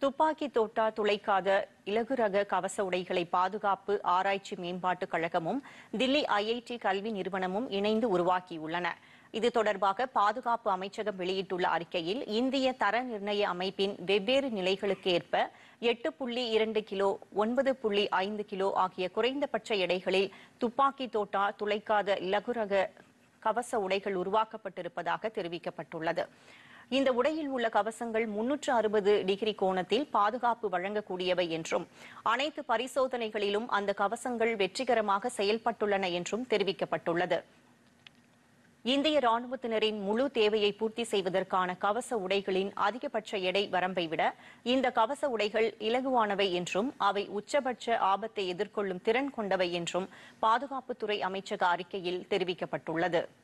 துப்பாக்கி தோட்டா துளைக்காத இலகு ரக கவச உடைகளை பாதுகாப்பு ஆராய்ச்சி மேம்பாட்டுக் கழகமும் தில்லி ஐஐடி கல்வி நிறுவனமும் இணைந்து உருவாக்கியுள்ளன இது தொடர்பாக பாதுகாப்பு அமைச்சகம் வெளியிட்டுள்ள அறிக்கையில் இந்திய தர நிர்ணய அமைப்பின் வெவ்வேறு நிலைகளுக்கு ஏற்ப எட்டு புள்ளி இரண்டு கிலோ ஒன்பது புள்ளி ஐந்து கிலோ ஆகிய குறைந்தபட்ச எடைகளில் துப்பாக்கி தோட்டா துளைக்காத இலகு ரக கவச உடைகள் உருவாக்கப்பட்டிருப்பதாக தெரிவிக்கப்பட்டுள்ளது இந்த உடையில் உள்ள கவசங்கள் முன்னூற்று அறுபது டிகிரி கோணத்தில் பாதுகாப்பு வழங்கக்கூடியவை என்றும் அனைத்து பரிசோதனைகளிலும் அந்த கவசங்கள் வெற்றிகரமாக செயல்பட்டுள்ளன என்றும் தெரிவிக்கப்பட்டுள்ளது இந்திய ராணுவத்தினரின் முழு தேவையை பூர்த்தி செய்வதற்கான கவச உடைகளின் அதிகபட்ச எடை வரம்பை விட இந்த கவச உடைகள் இலகுவானவை என்றும் அவை உச்சபட்ச ஆபத்தை எதிர்கொள்ளும் திறன் கொண்டவை என்றும் பாதுகாப்புத்துறை அமைச்சக அறிக்கையில் தெரிவிக்கப்பட்டுள்ளது